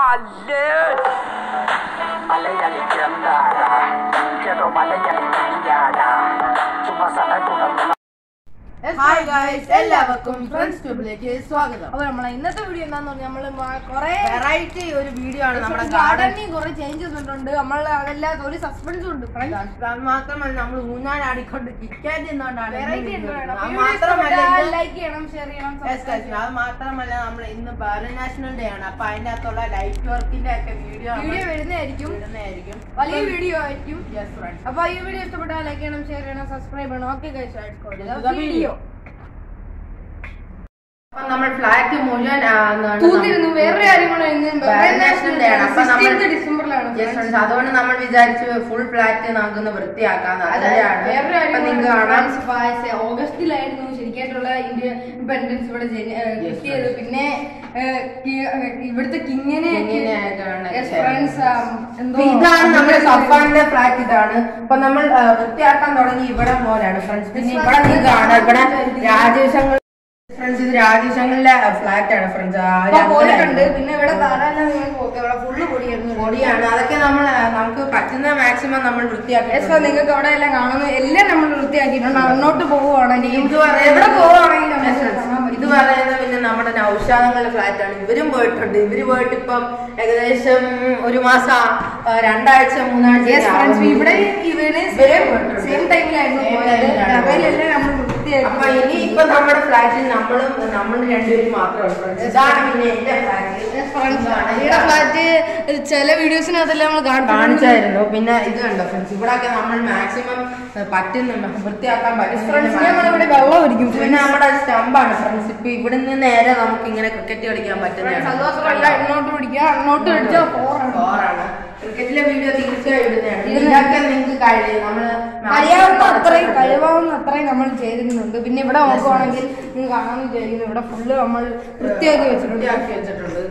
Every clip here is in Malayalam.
Alle! Malayali Jandara, Jado Malayali Kanyada, Cuma saat itu nak hi guys എല്ലാവർക്കും ഫ്രണ്ട്സ് ട്യൂബിലേക്ക് സ്വാഗതം അപ്പൊ നമ്മളെ ഇന്നത്തെ വീഡിയോ എന്താന്ന് പറഞ്ഞാൽ നമ്മള് മ- കൊറേ വെറൈറ്റി ഒരു വീഡിയോ ആണ് നമ്മുടെ ഗാർഡൻ ഗാർഡനിൽ കുറെ ചേഞ്ചസ് ഉണ്ട് നമ്മൾ അതെല്ലാം ഒരു സസ്പെൻസും ഉണ്ട് അത് മാത്രമല്ല നമ്മൾ ഊഞ്ഞാലാടിക്കൊണ്ട് കിക്കാറ്റ് നിന്നുകൊണ്ടാണ് ഇന്ന് വെറൈറ്റി video ഇടുന്നത്. അത് മാത്രമല്ല ഇന്ന് ലൈക്ക് ചെയ്യണം ഷെയർ ചെയ്യണം Yes, guys, അത് മാത്രമല്ല നമ്മൾ ഇന്ന് ബാലൻ നാഷണൽ ഡേ ആണ് അപ്പൊ അതിന്റെ അകത്തുള്ള ലൈറ്റ് വർക്കിന്റെ ഒക്കെ വീഡിയോ വീഡിയോ വരുന്നതായിരിക്കും ഇടുന്നതായിരിക്കും വലിയ വീഡിയോ ആയിരിക്കും യെസ് ഫ്രണ്ട്സ് അപ്പൊ ഈ വീഡിയോ ഇഷ്ടപ്പെട്ടാൽ ലൈക്ക് ചെയ്യണം ഷെയർ ചെയ്യണം സബ്സ്ക്രൈബ് ചെയ്യണം okay This is the video അപ്പൊ നമ്മൾ ഫ്ലാറ്റ് മുഴുവൻ ആ, എന്താണ് തൂത്തിരുന്നു വേറൊരു കാര്യം കൂടെ ഇന്ന് Bharat National Day ആണ്. അപ്പൊ നമ്മൾ- 16th ഡിസംബറിലാണ് Yes, friends, അതുകൊണ്ട് നമ്മൾ വിചാരിച്ചു ഫുൾ ഫ്ലാറ്റ് നമുക്കൊന്ന് വൃത്തിയാക്കാന്ന് അതെ, അതിന്റെയാണ് വേറൊരു കാര്യം അപ്പൊ നിങ്ങൾക്ക് കൂടെ കാണാം ഫ്രാൻസ് പായസ ഓഗസ്റ്റിലായിരുന്നു ശരിക്കായിട്ടുള്ള ഇൻഡിപെൻഡൻസ് ഇവിടെ ജനി- ഏഹ് Yes, കിട്ടിയത് പിന്നെ ഏഹ് കി- ഏഹ് ഇവിടുത്തെ കിങ്ങിനെ കിങ്ങിനെയായിട്ടാണ് Yes, ചേർന്നത്. friends, um, എന്തോ അപ്പൊ ഇതാണ് നമ്മുടെ സഫാന്റെ ഫ്ലാറ്റ് ഇതാണ് ഇപ്പൊ നമ്മൾ ആ, വൃത്തിയാക്കാൻ തുടങ്ങി ഇവിടെ മോനാണ് ഫ്രണ്ട്സ് പിന്നെ ഇവിടെ നിങ്ങൾക്ക് കാണാം ഇവിടെ രാജേഷങ്ങൾ ഫ്രണ്ട്സ് ഇത് രാജേഷങ്ങളുടെ ഫ്ലാറ്റ് ആണ് ഫ്രണ്ട്സ് ഇപ്പൊ പോയിട്ടുണ്ട് പിന്നെ ഇവിടെ ധാരാളം നിങ്ങൾ നോക്കുക ഇവിടെ ഫുള്ള് പൊടിയായിരുന്നു പൊടിയാണ് അതൊക്കെ നമ്മൾ ആ, നമുക്ക് പറ്റുന്ന മാക്സിമം നമ്മൾ വൃത്തിയാക്കി Yes, sir, നിങ്ങൾക്ക് അവിടെ എല്ലാം കാണുന്നു എല്ലാം നമ്മൾ വൃത്തിയാക്കിയിട്ടുണ്ട് അങ്ങോട്ട് പോവുകയാണെങ്കിൽ ഇത് പറയുന്നത് എവിടെ പോവുകയാണെങ്കിൽ Yes, നമുക്ക് friends. കാണാൻ പറ്റും. ഇത് പറയുന്നത് പിന്നെ നമ്മുടെ നൗഷാദങ്ങളുടെ ഫ്ലാറ്റ് ആണ് ഇവരും പോയിട്ടുണ്ട് ഇവര് പോയിട്ട് ഇപ്പം ഏകദേശം ഒരു മാസം ആ, രണ്ടാഴ്ച മൂന്നാഴ്ച Yes, friends, ഇവിടെ ഇവിടെ ഇവരെ പോയിട്ടുണ്ട്. സെയിം ടൈമിലായിരുന്നു Same പോയത് time ലാണ് അവരെല്ലാം നമ്മൾ അപ്പൊ വൃത്തിയാക്കി ഇനി ഇപ്പൊ നമ്മുടെ ഫ്ലാറ്റിൽ നമ്മളും നമ്മൾ രണ്ടുപേരും മാത്രമേ friends. ഇതാണ് പിന്നെ എന്റെ ഇവിടെ ഫ്ലാറ്റ് ഫ്ലാറ്റ് ചില വീഡിയോസിനകത്തെല്ലാം നമ്മൾ കാണിച്ചു കാണിച്ചായിരുന്നു പിന്നെ ഇത് കണ്ടോ ഫ്രണ്ട്സ് ഇവിടെയൊക്കെ നമ്മൾ മാക്സിമം പറ്റുന്ന വൃത്തിയാക്കാൻ ഫ്രണ്ട്സ് പറ്റും നമ്മളിവിടെ വെള്ളം ഒരിക്കും പിന്നെ നമ്മുടെ സ്റ്റമ്പാണ് ഫ്രണ്ട്സ് ഇപ്പൊ ഇവിടുന്ന് നേരെ നമുക്ക് ഇങ്ങനെ ക്രിക്കറ്റ് കളിക്കാൻ അത് മാത്രമല്ല പറ്റുന്നതാണ് ഇങ്ങോട്ട് പിടിക്കുക അങ്ങോട്ട് പിടിച്ചാൽ ഫോറാണ് ഫോറാണ് ക്രിക്കറ്റിലെ വീഡിയോ തീർച്ചയായും ഇടുന്നതാണ് ഇതൊക്കെ നിങ്ങൾക്ക് കഴിയും നമ്മള് കഴിയാവുന്ന അത്രയും കഴിവാവുന്ന അത്രയും നമ്മൾ ചെയ്തിരുന്നുണ്ട് പിന്നെ ഇവിടെ നോക്കുവാണെങ്കിൽ നിങ്ങൾ കാണാൻ വിചാരിക്കുന്നു ഇവിടെ ഫുള്ള് നമ്മൾ വൃത്തിയാക്കി വെച്ചിട്ടുണ്ട് വൃത്തിയാക്കി വെച്ചിട്ടുണ്ട്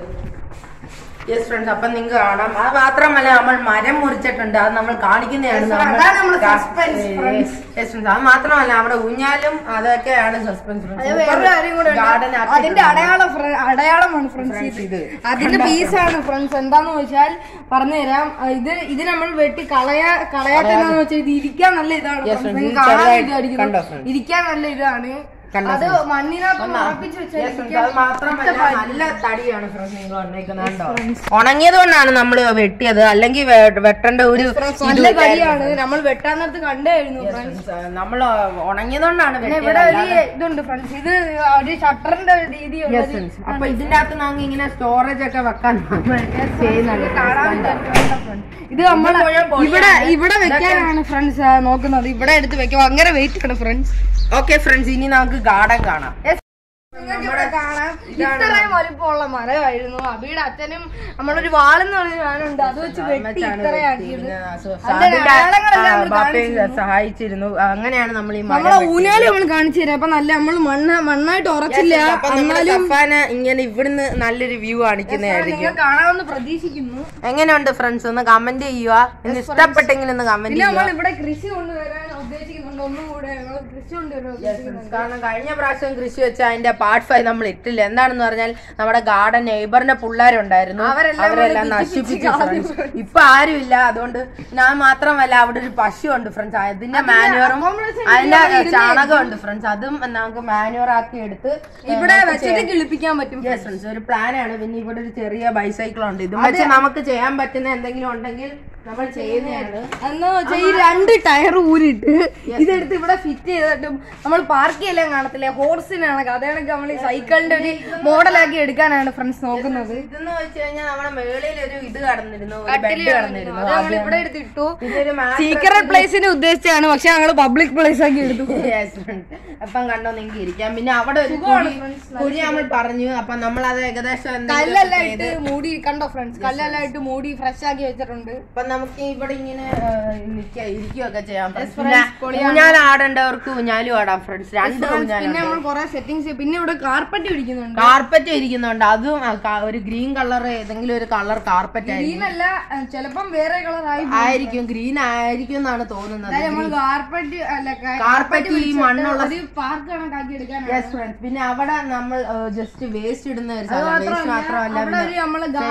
യെസ് ഫ്രണ്ട്സ് അപ്പൊ നിങ്ങൾക്ക് കാണാം അത് മാത്രമല്ല നമ്മൾ മരം മുറിച്ചിട്ടുണ്ട് അത് നമ്മൾ കാണിക്കുന്നതാണ് Yes, നമ്മൾ- അതാണ് നമ്മുടെ suspense, Yes, friends. yes, friends. അത് മാത്രമല്ല അവിടെ ഊഞ്ഞാലും അതൊക്കെയാണ് സസ്പെൻസ് അത് വേറൊരു കാര്യം കൂടെ ഉണ്ട്. അതിന്റെ അടയാളം ഫ്ര- അടയാളമാണ് ഫ്രണ്ട്സ് ഇത് അതിന്റെ പീസാണ് ഫ്രണ്ട്സ് എന്താന്ന് വെച്ചാൽ പറഞ്ഞുതരാം അഹ് ഇത് ഇത് നമ്മൾ വെട്ടി കളയാ കളയാത്തെന്താന്ന് വെച്ചാൽ ഇത് ഇരിക്കാൻ നല്ല ഇതാണ് Yes, friends. friends. നിങ്ങൾക്ക് ഇത് കാണാൻ ചെറുതായിട്ട് വിചാരിക്കുന്നു. കണ്ടോ, friends? ഇരിക്കാൻ നല്ല ഇതാണ് കണ്ടോ, അത് friends? മണ്ണിനകത്ത് ഉറപ്പിച്ച് വെച്ചാൽ ഇരിക്കാൻ അത് മാത്രമല്ല ഇഷ്ടപ്പെടും. നല്ല തടിയാണ് ഫ്രണ്ട്സ് നിങ്ങൾ വന്നേക്കുന്നുണ്ടോ ഉണങ്ങിയത് കൊണ്ടാണ് നമ്മൾ വെട്ടിയത് അല്ലെങ്കിൽ വെ- വെട്ടേണ്ട ഒരു Friends, നല്ല കരിയാണ് നമ്മൾ വെട്ടാൻ നേരത്ത് കണ്ടായിരുന്നു ഫ്രണ്ട്സ് നമ്മൾ ഉണങ്ങിയതുകൊണ്ടാണ് പിന്നെ വെട്ടിയത് ഇവിടെ ഒരു അല്ലാതെ- ഇതുണ്ട് ഫ്രണ്ട്സ് ഇത് ഒരു ഷട്ടറിന്റെ രീതിയുണ്ട് Yes, friends. അപ്പൊ ഇതിന്റെ അകത്ത് നമുക്ക് ഇങ്ങനെ സ്റ്റോറേജ് ഒക്കെ വെക്കാൻ നമ്മളൊക്കെ ചെയ്യുന്നുണ്ട് ഇത് നമ്മൾ മുഴുവൻ പൊടിയാണ്. ഇവിടെ ഇവിടെ വെക്കാനാണ് ഫ്രണ്ട്സ് നോക്കുന്നത് ഇവിടെ എടുത്ത് വെക്കാം ഭയങ്കര വെയിറ്റ് ആണ് ഫ്രണ്ട്സ് ഓക്കെ ഫ്രണ്ട്സ് ഇനി നമുക്ക് ഗാർഡൻ കാണാം നിങ്ങൾക്ക് ഇവിടെ കാണാം ഇത്രയും വലിപ്പമുള്ള മരമായിരുന്നു അബിയുടെ അച്ഛനും നമ്മളൊരു വാളെന്ന് പറഞ്ഞ സാധനമുണ്ട് അത് വെച്ച് വെട്ടി ഇത്രയാക്കിയത് അതിന്റെ അടയാളങ്ങളെല്ലാം നമ്മൾ കാണിച്ചിരുന്നു. സഹായിച്ചിരുന്നു അങ്ങനെയാണ് നമ്മൾ ഈ മരം നമ്മളെ വെട്ടിയത്. ഊഞ്ഞാല് നമ്മൾ കാണിച്ചു തരാം അപ്പൊ നല്ല നമ്മൾ മണ്ണ് മണ്ണായിട്ട് ഉറച്ചില്ല അപ്പൊ നമ്മുടെ എന്നാലും സഫാന ഇങ്ങനെ ഇവിടുന്ന് നല്ലൊരു വ്യൂ കാണിക്കുന്നതായിരിക്കും നിങ്ങൾ കാണാമെന്ന് പ്രതീക്ഷിക്കുന്നു എങ്ങനെയുണ്ട് ഫ്രണ്ട്സ് ഒന്ന് കമന്റ് ചെയ്യുക ഇന്ന് ഇഷ്ടപ്പെട്ടെങ്കിൽ ഒന്ന് കമന്റ് പിന്നെ ചെയ്യുക നമ്മൾ ഇവിടെ കൃഷി കൊണ്ടുവരാൻ ഉദ്ദേശിക്കുന്നുണ്ട് ഒന്നും കൂടെ ഞങ്ങൾ കൃഷി കൊണ്ടുവരാൻ ഉദ്ദേശിക്കുന്നുണ്ട് കാരണം കഴിഞ്ഞ പ്രാവശ്യം കൃഷി വെച്ച അതിന്റെ പാർട്ട് ഫൈവ് നമ്മൾ ഇട്ടില്ല എന്താണെന്ന് പറഞ്ഞാൽ നമ്മുടെ ഗാർഡൻ നെയ്ബറിന്റെ പിള്ളേരുണ്ടായിരുന്നു അവരെല്ലാം അവരെല്ലാം കൂടി നശിപ്പിച്ചു കളഞ്ഞു. friends. ഇപ്പൊ ആരുമില്ല അതുകൊണ്ട് ഞാൻ മാത്രമല്ല അവിടെ ഒരു പശു ഉണ്ട് ഫ്രണ്ട്സ് അതിന്റെ മാനുവറും accommodation അതിന്റെ ഇരുന്ന് ചാണകം ഉണ്ട് ഫ്രണ്ട്സ് അതും നമുക്ക് മാനുവർ ആക്കി എടുത്ത് ഇവിടെ വെച്ചിട്ട് കിളിപ്പിക്കാൻ പറ്റും യെസ് ഫ്രണ്ട്സ് ഒരു പ്ലാനാണ് പിന്നെ ഇവിടെ ഒരു ചെറിയ ബൈസൈക്കിൾ ഉണ്ട് ഇതും വെച്ച് നമുക്ക് ചെയ്യാൻ പറ്റുന്ന എന്തെങ്കിലും ഉണ്ടെങ്കിൽ നമ്മൾ ചെയ്യുന്നതാണ് എന്നാ വെച്ചാൽ ഈ രണ്ട് ടയർ ഊരിട്ട് ഇതെടുത്ത് ഇവിടെ ഫിറ്റ് ചെയ്തിട്ടും നമ്മൾ പാർക്ക് ചെയ്യലാൻ കാണത്തില്ലേ ഹോർസിനാണ് അതേണക്ക് നമ്മൾ ഈ സൈക്കിളിന്റെ ഒരു മോഡലാക്കി എടുക്കാനാണ് ഫ്രണ്ട്സ് നോക്കുന്നത് ഇതെന്ന് വെച്ച് കഴിഞ്ഞാൽ നമ്മുടെ മേളിൽ ഒരു ഇത് കടന്നിരുന്നു ഒരു കട്ടില് ബെഡ് കടന്നിരുന്നു. കടന്നിരുന്നു അത് നമ്മൾ ഇവിടെ എടുത്തിട്ടു ഇതൊരു സീക്രട്ട് പ്ലേസിന് ഉദ്ദേശിച്ചാണ് പക്ഷെ ഞങ്ങൾ പബ്ലിക് പ്ലേസ് ആക്കി എടുത്തു Yes, friends. അപ്പം കണ്ടോ നിങ്ങൾക്ക് ഇരിക്കാം പിന്നെ അവിടെ ഒരു കുഴി കുഴി നമ്മൾ പറഞ്ഞു അപ്പൊ നമ്മൾ അത് ഏകദേശം എന്തെങ്കിലും കല്ലെല്ലാം ഇട്ട് മൂടി കണ്ടോ ഫ്രണ്ട്സ് കല്ലെല്ലാം ഇട്ട് മൂടി ഫ്രഷ് ആക്കി വെച്ചിട്ടുണ്ട് അപ്പൊ നമുക്ക് ഇവിടെ ഇങ്ങനെ നിൽക്കുക ഇരിക്കുകയൊക്കെ ചെയ്യാം friends. പിന്നെ ഊഞ്ഞാൽ ആടേണ്ടവർക്ക് ഊഞ്ഞാലും ആടാം ഫ്രണ്ട്സ് രണ്ട് പിന്നെ ഊഞ്ഞാലുണ്ട് നമ്മൾ കുറെ സെറ്റിങ്സ് പിന്നെ ഇവിടെ കാർപ്പറ്റ് പിടിക്കുന്നുണ്ട് കാർപ്പറ്റ് ഇരിക്കുന്നുണ്ട് അതും ആ, ക- ഒരു ഗ്രീൻ കളർ ഏതെങ്കിലും ഒരു കളർ കാർപ്പറ്റ് ആയിരിക്കും ഗ്രീൻ അല്ല അഹ് ചിലപ്പം വേറെ കളർ ആയി ആയിരിക്കും ഗ്രീൻ ആയിരിക്കും എന്നാണ് തോന്നുന്നത് നമ്മൾ കാർപ്പറ്റ് അല്ല കാർപ്പറ്റ് ഈ മണ്ണുള്ള ഒരു പാർക്ക് കണക്കാക്കി എടുക്കാനാണ് യെസ് ഫ്രണ്ട്സ് പിന്നെ അവിടെ നമ്മൾ ജസ്റ്റ് വേസ്റ്റ് ഇടുന്ന ഒരു സ്ഥലം വേസ്റ്റ് മാത്രമല്ല അവിടെ ഒരു നമ്മള് സെന്റ്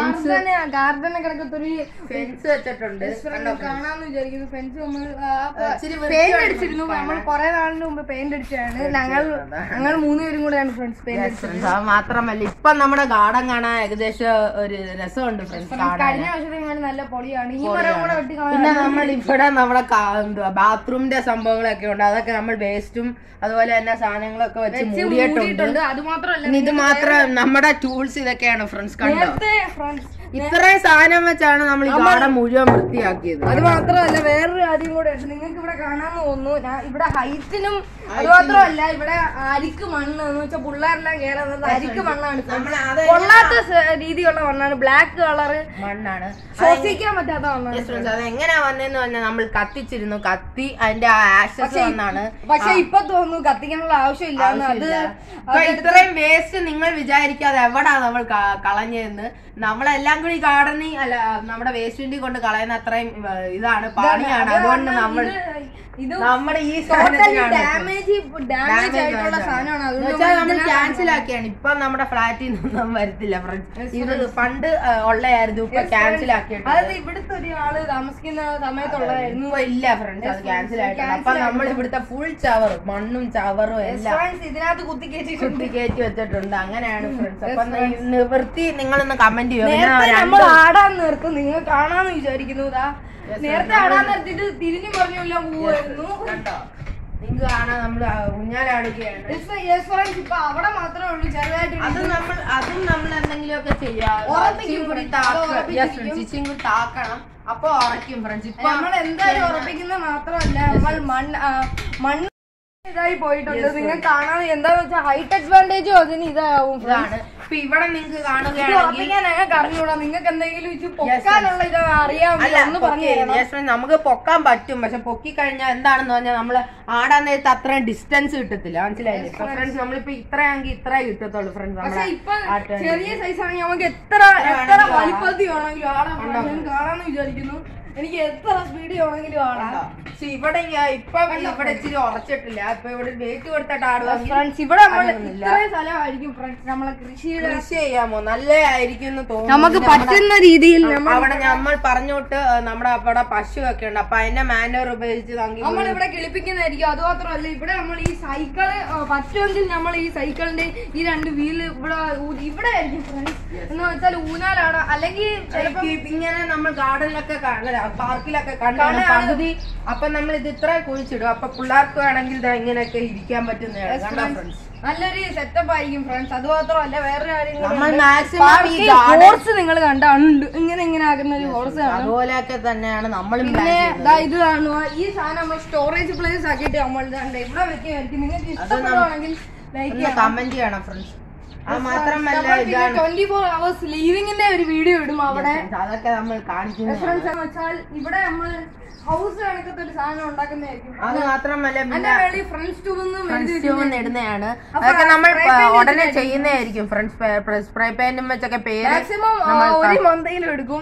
ഗാർഡന് ഗാർഡനെ കിടക്കത്തൊരു ഫെൻസ് വെച്ചിട്ടുണ്ട് കണ്ടോ friends? കാണാന്ന് വിചാരിക്കുന്നു ഫ്രണ്ട്സ് നമ്മൾ ഇച്ചിരി പെയിന്റ് വൃത്തിയാണ് അടിച്ചിരുന്നു നമ്മൾ കുറെ നാളിന് മുമ്പ് പെയിന്റ് അടിച്ചാണ് ഞങ്ങൾ ഞങ്ങൾ മൂന്നുപേരും കൂടെയാണ് ഫ്രണ്ട്സ് പെയിന്റ് അടിച്ചത് Friends, അത് മാത്രമല്ല ഇപ്പൊ നമ്മുടെ ഗാർഡൻ കാണാൻ ഏകദേശം ഒരു രസമുണ്ട് ഫ്രണ്ട്സ് കാണാൻ കഴിഞ്ഞ വർഷത്തെ നല്ല പൊളിയാണ് ഈ മരം കൂടെ വെട്ടി പിന്നെ നമ്മൾ ഇവിടെ നമ്മുടെ ബാത്റൂമിന്റെ സംഭവങ്ങളൊക്കെ ഉണ്ട് അതൊക്കെ നമ്മൾ വേസ്റ്റും അതുപോലെ തന്നെ സാധനങ്ങളൊക്കെ വെച്ച് മൂടിയിട്ടുണ്ട് കളഞ്ഞിട്ടുണ്ട് അത് മാത്രമല്ല ഇനി ഇത് മാത്രം നമ്മുടെ ടൂൾസ് ഇതൊക്കെയാണ് ഫ്രണ്ട്സ് കണ്ടോ നേരത്തെ ഫ്രണ്ട്സ് ഇത്രയും സാധനം വെച്ചാണ് നമ്മൾ ഈ ഗാർഡൻ മുഴുവൻ വൃത്തിയാക്കിയത് അത് മാത്രമല്ല വേറൊരു കാര്യം കൂടെ ഉണ്ട് നിങ്ങൾക്ക് ഇവിടെ കാണാന്ന് തോന്നുന്നു ഞാൻ ഇവിടെ ഹൈറ്റിനും അത് മാത്രമല്ല ഇവിടെ അരിക്ക് മണ്ണ് എന്ന് വെച്ചാൽ പിള്ളേരെല്ലാം കയറുന്നത് അരിക്ക് മണ്ണാണ് നമ്മൾ അത് കൊള്ളാത്ത സ- രീതിയുള്ള മണ്ണാണ് ബ്ലാക്ക് കളറ് മണ്ണാണ് ശ്വസിക്കാൻ പറ്റാത്ത മണ്ണാണ് Yes, friends, അത് എങ്ങനെയാ വന്നതെന്ന് പറഞ്ഞാൽ നമ്മൾ കത്തിച്ചിരുന്നു കത്തി അതിന്റെ ആഷസ് വന്നാണ് പക്ഷെ ഇപ്പൊ തോന്നുന്നു കത്തിക്കാനുള്ള ആവശ്യമില്ല എന്ന് അത് ഇപ്പൊ ഇത്രയും വേസ്റ്റ് നിങ്ങൾ വിചാരിക്കാതെ എവിടാ നമ്മൾ ക- കളഞ്ഞതെന്ന് നമ്മളെല്ലാം കൂടി ഗാർഡനിൽ അല്ല നമ്മുടെ വേസ്റ്റ് വണ്ടി കൊണ്ട് കളയുന്ന അത്രയും ഏഹ്, ഇതാണ് പണിയാണ് അതുകൊണ്ട് നമ്മൾ ഇത് നമ്മുടെ ഈ ടോട്ടലി സാധനത്തിനാണ് ഡാമേജ് ഡാമേജ് ആയിട്ടുള്ള സാധനമാണ് അതുകൊണ്ട് നമ്മൾ ക്യാൻസൽ ആക്കിയാണ് ഇപ്പൊ നമ്മുടെ ഫ്ലാറ്റിൽ നിന്നൊന്നും വരത്തില്ല ഫ്രണ്ട്സ് ഇത് പണ്ട് ഏഹ്, ഉള്ളയായിരുന്നു ഇപ്പൊ ക്യാൻസൽ ആക്കിയിട്ട് അതായത് ഇവിടുത്തെ ഒരാള് താമസിക്കുന്ന സമയത്തുള്ളതായിരുന്നു ഇപ്പൊ ഇല്ല ഫ്രണ്ട്സ് അത് ക്യാൻസൽ ആയിട്ടുണ്ട് അപ്പൊ നമ്മൾ ഇവിടുത്തെ ഫുൾ ചവർ മണ്ണും ചവറും എല്ലാം Friends, ഇതിനകത്ത് കുത്തി കയറ്റിയിട്ടുണ്ട് കുത്തി കയറ്റി വെച്ചിട്ടുണ്ട് അങ്ങനെയാണ് ഫ്രണ്ട്സ് അപ്പൊ നി- നിവൃത്തി നിങ്ങളൊന്ന് കമന്റ് ചെയ്യോ പിന്നെ നേരത്തെ രണ്ട് നമ്മൾ ആടാൻ നിർത്തും നിങ്ങൾ കാണാന്ന് വിചാരിക്കുന്നു ഇതാ നേരത്തെ ആടാൻ നിർത്തിയിട്ട് തിരിഞ്ഞു പറഞ്ഞില്ല പോവായിരുന്നു കണ്ടോ നിങ്ങൾക്ക് കാണാൻ നമ്മൾ ഊഞ്ഞാലാടുകയാണ് ഇപ്പൊ അവിടെ മാത്രമേ ഉള്ളൂ ചെറുതായിട്ട് അത് നമ്മൾ അതും നമ്മൾ എന്തെങ്കിലുമൊക്കെ ചെയ്യാം ഉറപ്പിക്കും ഇച്ചിരി കൂടി friends. താക്ക- അത് ഉറപ്പിക്കും. Yes, friends. ഇച്ചിരി കൂടി താക്കണം അപ്പൊ ഉറയ്ക്കും ഫ്രണ്ട്സ് ഇപ്പൊ നമ്മൾ എന്തായാലും ഉറപ്പിക്കുന്നത് മാത്രമല്ല നമ്മൾ മണ്ണ് ആ, മണ്ണ് ഇതായി പോയിട്ടുണ്ട് നിങ്ങൾ കാണാൻ എന്താന്ന് വെച്ചാൽ ഹൈറ്റ് അഡ്വാൻറ്റേജും അതിന് ഇതാവും ഇതാണ് ഇപ്പൊ ഇവിടെ നിങ്ങൾക്ക് ഇത് കാണുകയാണെങ്കിൽ ഉറപ്പിക്കാൻ ഞങ്ങൾക്ക് അറിഞ്ഞൂടാ നിങ്ങൾക്ക് എന്തെങ്കിലും ഇത് പൊക്കാനുള്ള ഇത് അറിയാമോ അല്ല ഒന്ന് പറഞ്ഞു പൊക്കി- തരണം yes, friends, നമുക്ക് പൊക്കാൻ പറ്റും പക്ഷെ പൊക്കി കഴിഞ്ഞാൽ എന്താണെന്ന് പറഞ്ഞാൽ നമ്മള് ആടാൻ നേരത്ത് അത്രയും ഡിസ്റ്റൻസ് കിട്ടത്തില്ല മനസ്സിലായില്ലേ ഇപ്പൊ ഫ്രണ്ട്സ് നമ്മളിപ്പോ ഇത്രയാണെങ്കിൽ ഇത്രേ കിട്ടത്തുള്ളൂ ഫ്രണ്ട്സ് പക്ഷെ ഇപ്പൊ നമ്മളെ ചെറിയ സൈസ് ആണെങ്കിൽ നമുക്ക് എത്ര എത്ര വലിപ്പത്തിൽ വേണമെങ്കിലും ആടാം ഞാൻ കാണാന്ന് വിചാരിക്കുന്നു എനിക്ക് എത്ര സ്പീഡ് വേണമെങ്കിലും ആടാം പക്ഷെ ഇവിടെ ഞാൻ ഇപ്പൊ ഇവിടെ ഇച്ചിരി ഉറച്ചിട്ടില്ല ഇപ്പൊ ഇവിടെ വെയിറ്റ് കൊടുത്തിട്ട് ആടുവാണെങ്കിൽ ഫ്രണ്ട്സ് ഇവിടെ നമ്മൾ അങ്ങനെയൊന്നുമില്ല. ഇത്രയും സ്ഥലമായിരിക്കും ഫ്രണ്ട്സ് നമ്മളെ കൃഷിയുടെ കൃഷി ചെയ്യാമോ നല്ലതായിരിക്കും എന്ന് തോന്നുന്നു നമുക്ക് പറ്റുന്ന രീതിയിൽ നമ്മൾ അവിടെ നമ്മൾ പറഞ്ഞോട്ട് നമ്മുടെ അവിടെ പശു ഒക്കെ ഉണ്ട് അപ്പൊ അതിന്റെ മാനോർ ഉപയോഗിച്ച് നമുക്ക് നമ്മൾ ഇവിടെ കിളിപ്പിക്കുന്നതായിരിക്കും അത് മാത്രമല്ല ഇവിടെ നമ്മൾ ഈ സൈക്കിള് പറ്റുമെങ്കിൽ നമ്മൾ ഈ സൈക്കിളിന്റെ ഈ രണ്ട് വീല് ഇവിടെ ഊ- ഇവിടെ ആയിരിക്കും ഫ്രണ്ട്സ് എന്ന് വെച്ചാൽ ഊനാലാണ് അല്ലെങ്കിൽ ചിലപ്പോ ഈ ഇങ്ങനെ നമ്മൾ ഗാർഡനിലൊക്കെ പാർക്കിലൊക്കെ കണ്ടാണ് പകുതി അപ്പൊ നമ്മൾ ഇത് ഇത്ര കുഴിച്ചിടും അപ്പൊ പിള്ളേർക്ക് വേണമെങ്കിൽ ദാ ഇങ്ങനെയൊക്കെ ഇരിക്കാൻ പറ്റുന്നതാണ് കണ്ടോ ഫ്രണ്ട്സ് നല്ലൊരു സെറ്റപ്പ് ആയിരിക്കും ഫ്രണ്ട്സ് അത് മാത്രമല്ല വേറൊരു കാര്യം നമ്മൾ മാക്സിമം ഈ ഗാർഡൻ ഹോർസ് നിങ്ങൾ കണ്ടാണ് ഇങ്ങനെ ഇങ്ങനെ ആക്കുന്ന ഒരു ഹോർസ് ആണ് അതുപോലെയൊക്കെ തന്നെയാണ് നമ്മളും plan പിന്നെ ചെയ്തത്. ദാ ഇത് കാണുക ഈ സാധനം നമ്മൾ സ്റ്റോറേജ് പ്ലേസ് ആക്കിയിട്ട് നമ്മൾ ദാണ്ടെ ഇവിടെ വെക്കുകയായിരിക്കും നിങ്ങൾക്ക് ഇഷ്ടപ്പെടുവാണെങ്കിൽ ലൈക്ക് ഒന്ന് കമന്റ് ചെയ്യണം ഫ്രണ്ട്സ് അത് മാത്രമല്ല ഇതാണ് ട്വന്റി ഫോർ അവേഴ്സ് ലീവിങ്ങിന്റെ ഒരു വീഡിയോ ഇടും അവിടെ അതൊക്കെ നമ്മൾ കാണിക്കുന്നത് ഫ്രണ്ട്സ് എന്ന് വെച്ചാൽ ഇവിടെ നമ്മൾ ഹൗസ് കണക്കത്തെ ഒരു സാധനം ഉണ്ടാക്കുന്നതായിരിക്കും അത് മാത്രമല്ല അതിന്റെ പിന്നെ വേണ്ടി ഫ്രണ്ട്സ് ടൂന്ന് ഫ്രണ്ട്സ് ട്യൂൺ ഇടുന്നതാണ് അതൊക്കെ നമ്മൾ പ- ഉടനെ ചെയ്യുന്നതായിരിക്കും ഫ്രണ്ട്സ് സ്പ്രേ പെയിന്റും വെച്ചൊക്കെ പേര് മാക്സിമം ഒരു മന്തെങ്കിലും എടുക്കും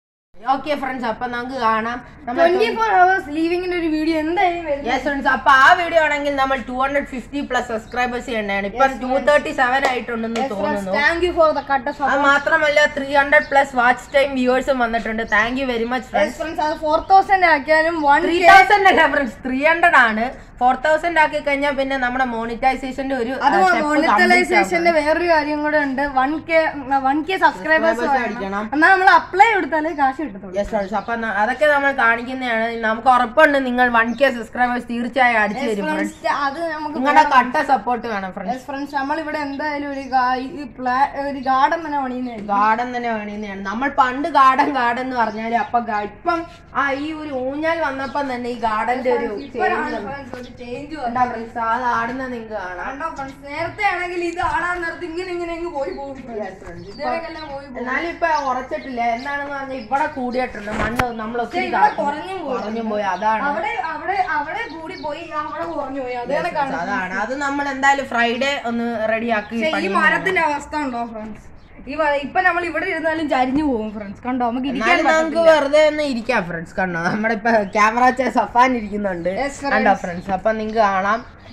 ഓക്കെ ഫ്രണ്ട്സ് അപ്പൊ നമുക്ക് കാണാം നമ്മൾ ട്വന്റി ഫോർ അവേഴ്സ് ലീവിങ്ങിന്റെ ഒരു വീഡിയോ എന്തായാലും വരും യെസ് ഫ്രണ്ട്സ് അപ്പൊ ആ വീഡിയോ ആണെങ്കിൽ നമ്മൾ two hundred fifty plus subscribers ചെയ്യേണ്ടതാണ് ഇപ്പൊ ടു തേർട്ടി സെവൻ ആയിട്ടുണ്ടെന്ന് തോന്നുന്നു താങ്ക് യു ഫോർ ദ കട്ട അത് മാത്രമല്ല three hundred plus watch time വ്യൂവേഴ്സും വന്നിട്ടുണ്ട് thank you very much friends friends അത് ഫോർ തൗസൻഡ് ആക്കിയാലും വൺ ത്രീ തൗസൻഡ് അല്ല ഫ്രണ്ട്സ് ത്രീ ഹൺഡ്രഡ് ആണ് ഫോർ തൗസൻഡ് ആക്കി കഴിഞ്ഞാൽ പിന്നെ നമ്മുടെ മോണിറ്റൈസേഷന്റെ ഒരു അത് uh, step complete ആവും. മോണിറ്റൈസേഷന്റെ വേറൊരു കാര്യം കൂടെ ഉണ്ട് one K one K subscribers Subscribers അടിക്കണം. എന്നാൽ നമ്മൾ അപ്ലൈ കൊടുത്താലേ കാശ് കിട്ടത്തുള്ളൂ Yes, friends. അപ്പൊ ന- അതൊക്കെ നമ്മൾ കാണിക്കുന്നതാണ് നമുക്ക് ഉറപ്പുണ്ട് നിങ്ങൾ വൺ കെ സബ്സ്ക്രൈബേഴ്സ് തീർച്ചയായും അടിച്ചു തരും ഫ്രണ്ട്സ് Friends, അത് നമുക്ക് നിങ്ങളുടെ കട്ട സപ്പോർട്ട് വേണം ഫ്രണ്ട്സ് ഫ്രണ്ട്സ് നമ്മളിവിടെ എന്തായാലും ഒരു ഗാ- ഈ പ്ലാ- ഒരു ഗാർഡൻ തന്നെ പണിയുന്നതായിരിക്കും ഗാർഡൻ തന്നെ വേണമെന്നാണ് നമ്മൾ പണ്ട് ഗാർഡൻ ഗാർഡൻ എന്ന് പറഞ്ഞാല് അപ്പൊ ഗ- ഇപ്പം ആ ഈ ഒരു ഊഞ്ഞാൽ വന്നപ്പം തന്നെ ഈ ഗാർഡന്റെ ഒരു ഇപ്പോഴാണ് change friends ഒരു ചേഞ്ച് കണ്ടാ friends? അത് ആടുന്ന നിങ്ങൾക്ക് കാണാം കണ്ടോ ഫ്രണ്ട്സ് നേരത്തെ ആണെങ്കിൽ ഇത് ആടാൻ നേരത്ത് ഇങ്ങനെ ഇങ്ങനെ അങ്ങ് പോയി പോകും ഇതിനൊക്കെല്ലാം പോയി പോകും എന്നാലും ഇപ്പൊ ഉറച്ചിട്ടില്ല എന്താണെന്ന് പറഞ്ഞാൽ ഇവിടെ കൂടിയിട്ടുണ്ട് മണ്ണ് നമ്മൾ ഒത്തിരി ഇവിടെ താഴ്ത്തി- കുറഞ്ഞും പോയി. കുറഞ്ഞും പോയി അതാണ് അവിടെ അവിടെ അവിടെ കൂടി പോയി അവിടെ കുറഞ്ഞു പോയി അതേ കാണാം അതാണ് അത് നമ്മൾ എന്തായാലും ഫ്രൈഡേ ഒന്ന് റെഡിയാക്കി പക്ഷേ ഈ മരത്തിന്റെ അവസ്ഥ ഉണ്ടോ ഫ്രണ്ട്സ് ഈ മര- ഇപ്പൊ നമ്മൾ ഇവിടെ ഇരുന്നാലും ചരിഞ്ഞു പോകും ഫ്രണ്ട്സ് കണ്ടോ നമുക്ക് ഇരിക്കാൻ എന്നാലും നമുക്ക് വെറുതെ ഒന്ന് ഇരിക്കാം ഫ്രണ്ട്സ് കണ്ടോ നമ്മുടെ ഇപ്പൊ ക്യാമറ സഫാൻ ഇരിക്കുന്നുണ്ട് Yes, friends. കണ്ടോ ഫ്രണ്ട്സ് അപ്പൊ നിങ്ങക്ക് കാണാം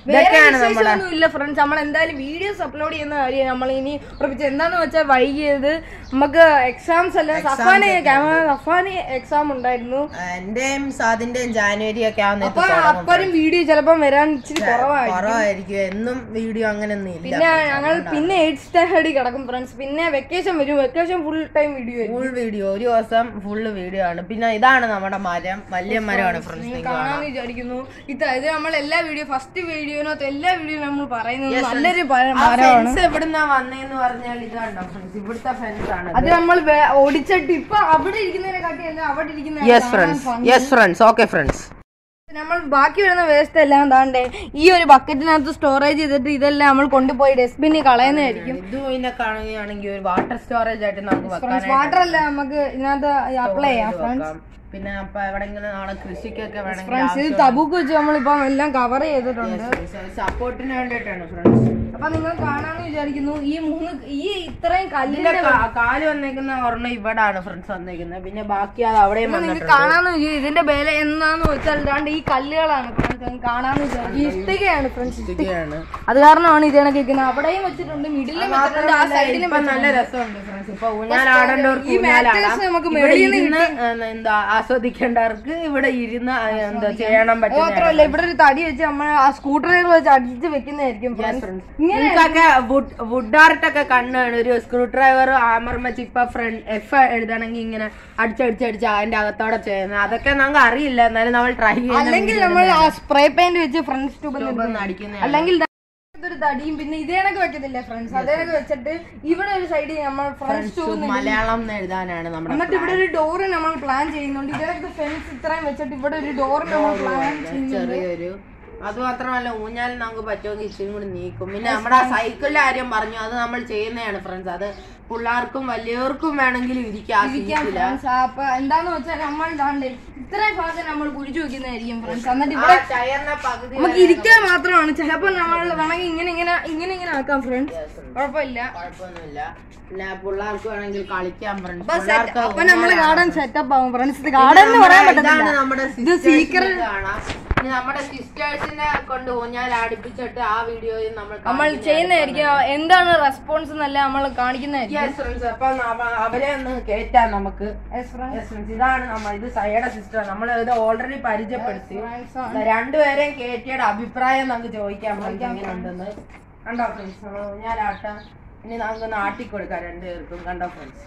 വേറെ ഇതൊക്കെയാണ് നമ്മുടെ വിശേഷമൊന്നും ഇല്ല ഫ്രണ്ട്സ് നമ്മൾ എന്തായാലും വീഡിയോസ് അപ്ലോഡ് ചെയ്യുന്ന കാര്യം നമ്മൾ ഇനി ഉറപ്പിച്ച് എന്താന്ന് വെച്ചാൽ വൈകിയത് നമുക്ക് എക്സാംസ് അല്ല സഫാന് ക്യാമറ സഫാന് എക്സാം ഉണ്ടായിരുന്നു എന്റെയും സാദിന്റെയും ജാനുവരി ഒക്കെ ആവുന്ന അപ്പൊ അപ്പനും വീഡിയോ ചിലപ്പം വരാൻ ഇച്ചിരി കുറവായി കുറവായിരിക്കും എന്നും വീഡിയോ അങ്ങനെയൊന്നും ഇല്ല പിന്നെ ഞങ്ങൾ പിന്നെ എയ്റ്റ് സ്റ്റാൻഡേർഡിൽ കിടക്കും ഫ്രണ്ട്സ് പിന്നെ വെക്കേഷൻ വരും വെക്കേഷൻ ഫുൾ ടൈം വീഡിയോ വരും ഫുൾ വീഡിയോ ഒരു ദിവസം ഫുള്ള് വീഡിയോ ആണ് പിന്നെ ഇതാണ് നമ്മുടെ മരം വലിയ മരമാണ് ഫ്രണ്ട്സ് കാണാന്ന് വിചാരിക്കുന്നു ഇത് ഇത് നമ്മൾ എല്ലാ വീഡിയോ ഫസ്റ്റ് വീഡിയോനകത്ത് എല്ലാ വീഡിയോ നമ്മൾ പറയുന്നത് നല്ലൊരു പ- മരമാണ് ഫെൻസ് എവിടുന്നാ വന്നേന്ന് പറഞ്ഞാൽ ഇതാണ്ടോ ഫ്രണ്ട്സ് ഇവിടുത്തെ ഫെൻസ് ആണ് അത് നമ്മൾ വേ- ഓടിച്ചിട്ട് ഇപ്പൊ അവിടെ ഇരിക്കുന്നതിനെ കാട്ടിയല്ല അവിടെ ഇരിക്കുന്ന yes friends yes friends okay friends നമ്മൾ ബാക്കി വരുന്ന വേസ്റ്റ് എല്ലാം താണ്ടേ ഈ ഒരു ബക്കറ്റിനകത്ത് സ്റ്റോറേജ് ചെയ്തിട്ട് ഇതെല്ലാം നമ്മൾ കൊണ്ടുപോയി ഡസ്റ്റ്ബിന്നിൽ കളയുന്നതായിരിക്കും ഇത് പിന്നെ കാണുകയാണെങ്കിൽ ഒരു വാട്ടർ സ്റ്റോറേജ് ആയിട്ട് നമുക്ക് വെക്കാനായിട്ട് വാട്ടർ അല്ല നമുക്ക് ഇതിനകത്ത് അപ്ലൈ ചെയ്യാം ഫ്രണ്ട്സ് വെക്കാം. പിന്നെ അപ്പൊ എവിടെങ്കിലും നാളെ കൃഷിക്കൊക്കെ വേണമെങ്കിൽ ഫ്രണ്ട്സ് ഇത് തബൂക്ക് വെച്ച് നമ്മളിപ്പം എല്ലാം കവർ ചെയ്തിട്ടുണ്ട് സപ്പോർട്ടിന് വേണ്ടിയിട്ടാണ് ഫ്രണ്ട്സ് അപ്പൊ നിങ്ങൾ കാണാന്ന് വിചാരിക്കുന്നു ഈ മൂന്ന് ഈ ഇത്രയും ഇതിന്റെ കല്ലിന്റെ കാ- കാല് വന്നേക്കുന്ന ഒരെണ്ണം ഇവിടാണ് ഫ്രണ്ട്സ് വന്നേക്കുന്നത് പിന്നെ ബാക്കി അത് അവിടെയും നിങ്ങൾക്ക് വന്നിട്ടുണ്ട് കാണാന്ന് വിചാരിക്കും ഇതിന്റെ വില എന്താന്ന് വെച്ചാൽ രണ്ട് ഈ കല്ലുകളാണ് ഫ്രണ്ട്സ് കാണാന്ന് വിചാരിക്കും ഈ ഇഷ്ടികയാണ് ഫ്രണ്ട്സ് ഇതൊക്കെയാണ് അത് കാരണമാണ് ഇത് കണക്ക് ഇരിക്കുന്നത് അവിടെയും വെച്ചിട്ടുണ്ട് മിഡിലും വെച്ചിട്ടുണ്ട് ആ സൈഡിലും ഇപ്പൊ നല്ല രസമുണ്ട് ഫ്രണ്ട്സ് ഇപ്പൊ ഊഞ്ഞാലാടേണ്ടവർക്ക് ഈ ഊഞ്ഞാലാടാം mattress നമുക്ക് ഇവിടെ വെളിയിൽ നിന്ന് ഇരുന്ന് എന്താ ആസ്വദിക്കേണ്ടവർക്ക് ഇവിടെ ഇരുന്ന് ആ, എന്താ ചെയ്യണം പറ്റുന്ന മാത്രമല്ല ഇവിടെ ഒരു തടി വെച്ച് നമ്മൾ ആ സ്ക്രൂ ഡ്രൈവർ വെച്ച് അടിച്ച് വെക്കുന്നതായിരിക്കും friends. ഇങ്ങനെ നിങ്ങൾക്കൊക്കെ വുഡ് ആർട്ട് ഒക്കെ കണ്ണാണ് ഒരു സ്ക്രൂ ഡ്രൈവർ ആമർ വെച്ച് ഇപ്പൊ ഫ്രണ്ട് എഫ് എഴുതണമെങ്കിൽ ഇങ്ങനെ അടിച്ചടിച്ചടിച്ച് അതിന്റെ അകത്തോടെ ചെയ്യുന്നത് അതൊക്കെ നമുക്ക് അറിയില്ല എന്നാലും നമ്മൾ ട്രൈ അല്ലെങ്കിൽ നമ്മൾ ആ സ്പ്രേ പെയിന്റ് വെച്ച് ഫ്രണ്ട് ട്യൂബിൽ ചെയ്യുന്ന അടിക്കുന്ന അല്ലെങ്കിൽ ദാ ഇതൊരു തടിയും പിന്നെ ഇതേ കണക്ക് വെക്കത്തില്ല ഫ്രണ്ട്സ് അതേ കണക്ക് വെച്ചിട്ട് ഇവിടെ ഒരു സൈഡിൽ നമ്മൾ ഫ്രണ്ട് ട്യൂബ് മലയാളം എന്ന് എഴുതാനാണ് നമ്മുടെ എന്നിട്ട് ഇവിടെ ഒരു ഡോറ് നമ്മൾ പ്ലാൻ ചെയ്യുന്നുണ്ട് ഇതിനകത്ത് ഫെൻസ് ഇത്രയും വെച്ചിട്ട് ഇവിടെ ഒരു ഡോർ നമ്മൾ പ്ലാൻ ചെയ്യുന്നുണ്ട് ചെറിയൊരു അത് മാത്രമല്ല ഊഞ്ഞാൽ നമുക്ക് പറ്റുമെങ്കിൽ ഇച്ചിരി കൂടി നീക്കും പിന്നെ നമ്മുടെ ആ സൈക്കിളിന്റെ കാര്യം പറഞ്ഞു അത് നമ്മൾ ചെയ്യുന്നതാണ് ഫ്രണ്ട്സ് അത് പിള്ളേർക്കും വലിയവർക്കും വേണമെങ്കിലും ഇരിക്കാം ആ സീറ്റില്. ഫ്രണ്ട്സ് അപ്പൊ എന്താന്ന് വെച്ചാൽ നമ്മൾ ദാണ്ട് ഇത്രയും ഭാഗം നമ്മൾ കുഴിച്ചു വെക്കുന്നതായിരിക്കും ഫ്രണ്ട്സ് എന്നിട്ട് ആ ഇവിടെ ടയറിന്റെ പകുതി നമുക്ക് ഇരിക്കാൻ മാത്രമാണ് ചിലപ്പോൾ നമ്മൾ വേണമെങ്കിൽ ഇങ്ങനെ ഇങ്ങനെ ഇങ്ങനെ ഇങ്ങനെ ആക്കാം ഫ്രണ്ട്സ് കുഴപ്പമില്ല കുഴപ്പമൊന്നുമില്ല പിന്നെ പിള്ളേർക്ക് വേണമെങ്കിൽ കളിക്കാൻ ഫ്രണ്ട്സ് അപ്പൊ set- അപ്പൊ നമ്മള് ഗാർഡൻ സെറ്റപ്പ് ആവും ഫ്രണ്ട്സ് ഗാർഡൻ എന്ന് പറയാൻ ഇതാണ് പറ്റത്തില്ല നമ്മുടെ ഇത് സീക്രട്ട് സിസ്റ്റേഴ്സിനെ കാണാം ഇനി നമ്മുടെ സിസ്റ്റേഴ്സിനെ കൊണ്ട് ഊഞ്ഞാൽ അടുപ്പിച്ചിട്ട് ആ വീഡിയോയിൽ നമ്മൾ നമ്മൾ ചെയ്യുന്നതായിരിക്കും എന്താണ് റെസ്പോൺസ് എന്നല്ല നമ്മൾ കാണിക്കുന്നതായിരിക്കും Yes, friends. അപ്പൊ അവ- അവരെ ഒന്ന് കേറ്റാം നമുക്ക് Yes, friends. Yes, friends. ഇതാണ് നമ്മൾ ഇത് സൈയുടെ സിസ്റ്റർ നമ്മൾ ഇത് ഓൾറെഡി പരിചയപ്പെടുത്തി Friends ദാ രണ്ടുപേരെയും കേറ്റിയുടെ അഭിപ്രായം നമുക്ക് ചോദിക്കാൻ പറ്റും എങ്ങനെയുണ്ടെന്ന് കണ്ടോ ഫ്രണ്ട്സ് ഞാൻ ആട്ടാം ഇനി നമുക്ക് നാട്ടി കൊടുക്കാം രണ്ടുപേർക്കും കണ്ടോ ഫ്രണ്ട്സ്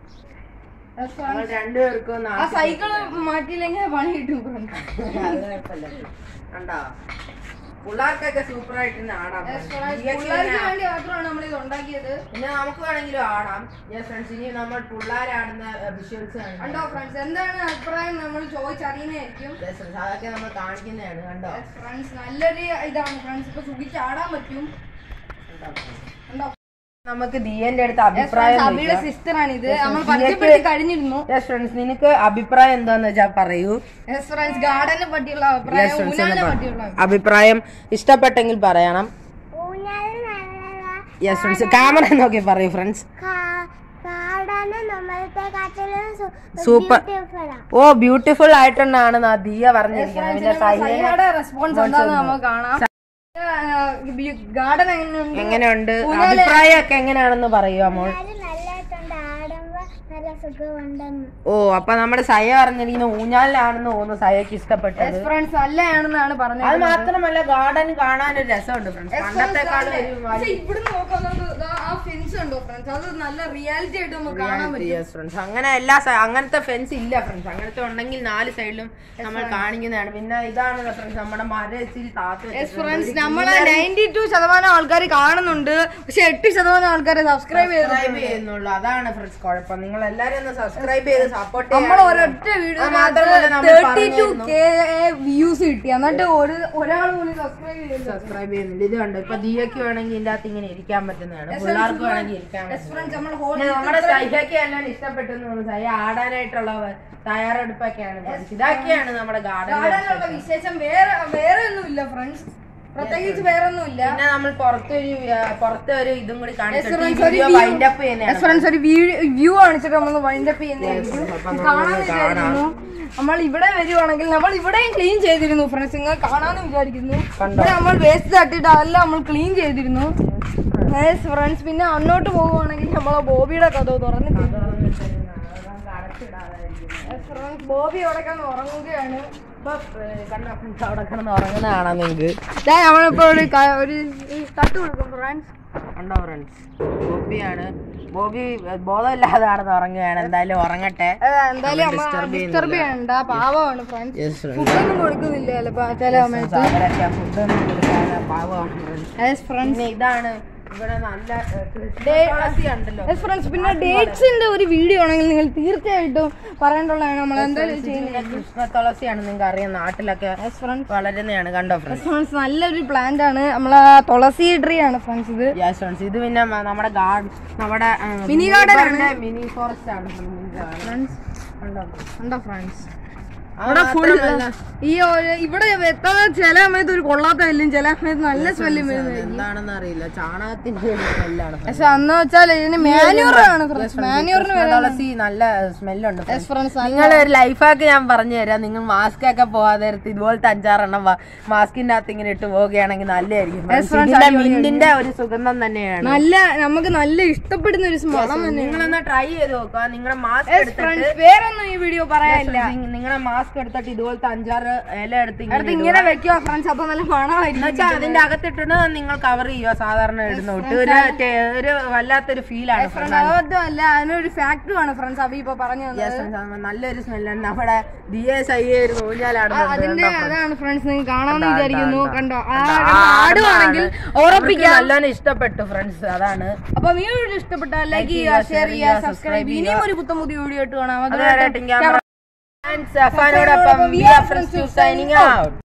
Yes, friends. നമ്മൾ രണ്ടുപേർക്കും ആ നാട്ടി സൈക്കിള് മാറ്റിയില്ലെങ്കിൽ പണി കിട്ടും friends. അത് കുഴപ്പമില്ല. കണ്ടോ പിള്ളേർക്കൊക്കെ സൂപ്പർ ആയിട്ട് ഇന്ന് ആടാം Yes, friends. friends. ഇതൊക്കെ പിള്ളേർക്ക് ഇങ്ങനെ- വേണ്ടി മാത്രമാണ് നമ്മൾ ഇത് ഉണ്ടാക്കിയത് പിന്നെ നമുക്ക് വേണമെങ്കിലും ആടാം യെസ് ഫ്രണ്ട്സ് ഇനി നമ്മൾ പിള്ളേരാടുന്ന വിഷ്വൽസ് കണ്ടോ ഫ്രണ്ട്സ് എന്താണ് അഭിപ്രായം നമ്മൾ ചോദിച്ചറിയുന്നതായിരിക്കും അതൊക്കെ നമ്മൾ കാണിക്കുന്നതാണ് കണ്ടോ ഫ്രണ്ട്സ് നല്ലൊരു ഇതാണ് ഫ്രണ്ട്സ് ഇപ്പൊ സുഖിച്ച് ആടാൻ പറ്റും കണ്ടോ നമുക്ക് ദിയന്റെ അടുത്ത് Yes, അഭിപ്രായം friends, അബിയുടെ സിസ്റ്റർ ആണ് ഇത് നമ്മൾ പരിചയപ്പെടുത്തി കഴിഞ്ഞിരുന്നു യെസ് ഫ്രണ്ട്സ് നിനക്ക് അഭിപ്രായം എന്താന്ന് വെച്ചാൽ പറയൂ യെസ് ഫ്രണ്ട്സ് ഗാർഡനെ പറ്റിയുള്ള അഭിപ്രായം Yes, friends, ഊനാനെ ഒന്ന് പറ്റിയുള്ള പറ. അഭിപ്രായം ഇഷ്ടപ്പെട്ടെങ്കിൽ പറയണം യെസ് ഫ്രണ്ട്സ് ക്യാമറ നോക്കി പറയൂ ഫ്രണ്ട്സ് കാടാണ് നമ്മളത്തെക്കാട്ടിലും സൂപ്പർ ഓ ബ്യൂട്ടിഫുൾ ആയിട്ടാണ് നാ ദിയ പറഞ്ഞിരിക്കുന്നത് പിന്നെ സൈലന്റ് സൈനയുടെ റെസ്പോൺസ് എന്താന്ന് നമുക്ക് കാണാം ഗാർഡൻ എങ്ങനെയുണ്ട് എങ്ങനെയുണ്ട് അഭിപ്രായമൊക്കെ എങ്ങനെയാണെന്ന് പറയൂ അമ്മോൾ നല്ലതായിട്ടുണ്ട് ആടുമ്പോ നല്ല സുഖമുണ്ടെന്ന് ഓ അപ്പൊ നമ്മുടെ സയ പറഞ്ഞിരിക്കുന്ന ഊഞ്ഞാലിലാണെന്ന് തോന്നുന്നു സയക്ക് ഇഷ്ടപ്പെട്ടത് ഫ്രണ്ട്സ് നല്ലതാണെന്നാണ് പറഞ്ഞത് അത് മാത്രമല്ല ഗാർഡൻ കാണാൻ ഒരു രസമുണ്ട് ഫ്രണ്ട്സ് പണ്ടത്തെക്കാളും ഒരു പക്ഷെ ഇവിടെ നോക്കാൻ നമുക്ക് ദാ ആ ഫെൻസ് ഉണ്ടോ ഫ്രണ്ട്സ് അത് നല്ല റിയാലിറ്റി ആയിട്ട് നമുക്ക് കാണാൻ പറ്റും യെസ് ഫ്രണ്ട്സ് അങ്ങനെ എല്ലാ സ- അങ്ങനത്തെ ഫെൻസ് ഇല്ല ഫ്രണ്ട്സ് അങ്ങനത്തെ ഉണ്ടെങ്കിൽ നാല് സൈഡിലും നമ്മൾ കാണിക്കുന്നതാണ് പിന്നെ ഇതാണ് ഫ്രണ്ട്സ് നമ്മുടെ മരം ഇച്ചിരി താത്ത് ഫ്രണ്ട്സ് നമ്മളെ നയൻറ്റി ടു ശതമാനം ആൾക്കാർ കാണുന്നുണ്ട് പക്ഷെ എട്ട് ശതമാനം ആൾക്കാർ സബ്സ്ക്രൈബ് ചെയ്തു സബ്സ്ക്രൈബ് ചെയ്യുന്നുള്ളൂ അതാണ് ഫ്രണ്ട്സ് കുഴപ്പം നിങ്ങൾ എല്ലാരും ഒന്ന് സബ്സ്ക്രൈബ് ചെയ്ത് സപ്പോർട്ട് നമ്മൾ ഒരൊറ്റ വീഡിയോ മാത്രമല്ല നമ്മൾ തേർട്ടി ടു കെ വ്യൂസ് കിട്ടി എന്നിട്ട് ഒരു ഒരാൾ പോലും സബ്സ്ക്രൈബ് ചെയ്തില്ല സബ്സ്ക്രൈബ് ചെയ്യുന്നുണ്ട് ഇത് കണ്ടോ ഇപ്പൊ ദിയക്ക് വേണമെങ്കിൽ ഇതിന്റെ അകത്ത് ഇങ്ങനെ ഇരിക്കാൻ പറ്റുന്നതാണ് പിള്ളേർക്ക് വേണമെങ്കിൽ ഇരിക്കാൻ പറ്റുന്നതാണ് ഫ്രണ്ട്സ് നമ്മൾ ഹോൾ പിന്നെ നമ്മുടെ സൈഹയ്ക്ക് എല്ലാം ഇഷ്ടപ്പെട്ടു എന്ന് തോന്നുന്നു സൈഹ ആടാനായിട്ടുള്ള തയ്യാറെടുപ്പൊക്കെയാണ് friends. ഇതൊക്കെയാണ് നമ്മുടെ ഗാർഡൻ ഗാർഡനിലുള്ള വിശേഷം വേറെ വേറെ ഒന്നും ഇല്ല ഫ്രണ്ട്സ് പ്രത്യേകിച്ച് വേറെ ഒന്നുമില്ല പിന്നെ നമ്മൾ പുറത്തൊരു ആ, പുറത്തെ ഒരു ഇതും കൂടി കാണിച്ചിട്ട് ഈ friends, ഒരു വീഡിയോ view- വൈൻഡ് അപ്പ് ചെയ്യുന്നതാണ് ഫ്രണ്ട്സ് ഒരു വ്യൂ കാണിച്ചിട്ട് നമ്മൾ വൈൻഡ് അപ്പ് ചെയ്യുന്നതായിരിക്കും അപ്പൊ നമ്മൾ കാണാൻ വിചാരിക്കുന്നു നമ്മൾ ഇവിടെ വരുവാണെങ്കിൽ നമ്മൾ ഇവിടെയും ക്ലീൻ ചെയ്തിരുന്നു ഫ്രണ്ട്സ് നിങ്ങൾ കാണാന്ന് വിചാരിക്കുന്നു ഇവിടെ നമ്മൾ വേസ്റ്റ് തട്ടിയിട്ട് അതെല്ലാം നമ്മൾ ക്ലീൻ ചെയ്തിരുന്നു ഫ്രണ്ട്സ് പിന്നെ അന്നോട്ട് പോകുവാണെങ്കിൽ നമ്മളെ ബോബിയുടെ കഥ തുറന്നിട്ടുണ്ട് ഫ്രണ്ട്സ് ബോബി അവിടെ കിടന്ന് ഉറങ്ങുകയാണ് അവിടെ കിടന്ന് ഉറങ്ങുന്ന കാണാം നിങ്ങക്ക് ദാ നമ്മളിപ്പോ ഒരു ക- ഒരു ഈ തട്ട് കൊടുക്കും ഫ്രണ്ട്സ് കണ്ടോ ഫ്രണ്ട്സ് ബോബിയാണ് ബോബി ബോധമില്ലാതെ നടന്ന് ഉറങ്ങുകയാണ് എന്തായാലും ഉറങ്ങട്ടെ എന്തായാലും അമ്മ disturb ഡിസ്റ്റർബ് ചെയ്യണ്ട പാവമാണ് ഫ്രണ്ട്സ് യെസ് ഫ്രണ്ട്സ് ഫുഡൊന്നും കൊടുക്കുന്നില്ല ചിലപ്പോ ചില സമയത്ത് അവരൊക്കെ ഫുഡ് ഒന്നും കൊടുക്കാതെ പാവമാണ് ഫ്രണ്ട്സ് ഫ്രണ്ട്സ് പിന്നെ ഇതാണ് ഇവിടെ നല്ല തുളസി ഉണ്ടല്ലോ ഫ്രണ്ട്സ് പിന്നെ ഡേറ്റ്സിന്റെ ഒരു വീഡിയോ ആണെങ്കിൽ നിങ്ങൾ തീർച്ചയായിട്ടും പറയേണ്ടതാണ് നമ്മൾ എന്തായാലും ചെയ്യുന്നത് കൃഷ്ണ തുളസിയാണ് നിങ്ങൾക്ക് അറിയാം നാട്ടിലൊക്കെ ഫ്രണ്ട്സ് വളരുന്നതാണ് കണ്ടോ ഫ്രണ്ട്സ് ഫ്രണ്ട്സ് നല്ലൊരു പ്ലാന്റ് ആണ് നമ്മളെ തുളസി ട്രീ ആണ് ഫ്രണ്ട്സ് ഇത് യെസ് ഫ്രണ്ട്സ് ഇത് പിന്നെ മ- നമ്മുടെ ഗാർഡ് നമ്മുടെ Mini garden ആണ്. മിനി ഫോറസ്റ്റ് ആണ് ഫ്രണ്ട്സ് കണ്ടോ ഉണ്ടോ ഫ്രണ്ട്സ് ആ, ഇവിടെ ഫുൾ മാത്രമല്ല, ഈ ഒരു- ഇവിടെ എത്താൻ ചില സമയത്ത് ഒരു കൊള്ളാത്ത വെല്ലും ചില സമയത്ത് നല്ല സ്മെല്ലും വരുന്നത് എന്താണെന്ന് അറിയില്ല ചാണകത്തിന്റെ ഒരു സ്മെല്ലാണ് പക്ഷെ അന്ന് വെച്ചാൽ ഇതിന് മാന്യൂർ ആണ് ഫ്രണ്ട്സ് മാന്യൂറിന് തുളസി നല്ല സ്മെല്ലുണ്ട് ഫ്രണ്ട്സ് നിങ്ങൾ ഒരു ലൈഫാക്ക് ഞാൻ പറഞ്ഞു തരാം നിങ്ങൾ മാസ്ക് ഒക്കെ പോകാതെ നേരത്ത് ഇതുപോലത്തെ അഞ്ചാറെണ്ണം മാസ്കിന്റെ അകത്ത് ഇങ്ങനെ ഇട്ട് പോവുകയാണെങ്കിൽ നല്ലതായിരിക്കും ഇതിന്റെ മിന്റിന്റെ ഒരു സുഗന്ധം തന്നെയാണ് നല്ല നമുക്ക് നല്ല ഇഷ്ടപ്പെടുന്ന ഒരു മണം തന്നെ നിങ്ങളൊന്ന് ട്രൈ ചെയ്ത് നോക്കുക നിങ്ങളുടെ മാസ്ക് എടുത്തിട്ട് ഫ്രണ്ട്സ് വേറൊന്നും ഈ വീഡിയോ പറയാനില്ല നിങ്ങളുടെ മാസ്ക് എടുത്തിട്ട് ഇതുപോലത്തെ അഞ്ചാറ് ഇല എടുത്ത് ഇങ്ങനെ അടുത്ത് ഇങ്ങനെ വെക്കുക ഫ്രണ്ട്സ് അപ്പൊ നല്ല മണമായിരിക്കും എന്നുവെച്ചാൽ അതിന്റെ അകത്തിട്ടിട്ട് നിങ്ങൾ കവർ ചെയ്യുക സാധാരണ ഇടുന്ന തൊട്ട് ഒരു ടേ- ഒരു വല്ലാത്തൊരു ഫീലാണ് ഫ്രണ്ട് അതൊന്നുമല്ല അതിനൊരു ഫാക്ടറി ആണ് ഫ്രണ്ട്സ് അഭി ഇപ്പൊ പറഞ്ഞു തന്നത് നല്ലൊരു സ്മെല്ലാണ് നമ്മുടെ ഡി എസ് ഐ ഒരു ഊഞ്ഞാലാടുന്നുണ്ട് അതിന്റെ അതാണ് ഫ്രണ്ട്സ് നിങ്ങൾ കാണാമെന്ന് വിചാരിക്കുന്നു കണ്ടോ ആ ആ, ആടുവാണെങ്കിൽ അവർക്ക് ഉറപ്പിക്കാം നല്ലോണം ഇഷ്ടപ്പെട്ടു ഫ്രണ്ട്സ് അതാണ് അപ്പൊ വീഡിയോ ഇഷ്ടപ്പെട്ടാൽ ലൈക്ക് ചെയ്യുക ഷെയർ ചെയ്യുക സബ്സ്ക്രൈബ് ഇനിയും ഒരു പുത്തം പുതിയ വീഡിയോ ഇട്ട് കാണാം അതുവരെ അതുവരെ ക്യാമറ സഫാനോടൊപ്പം we are friends signing out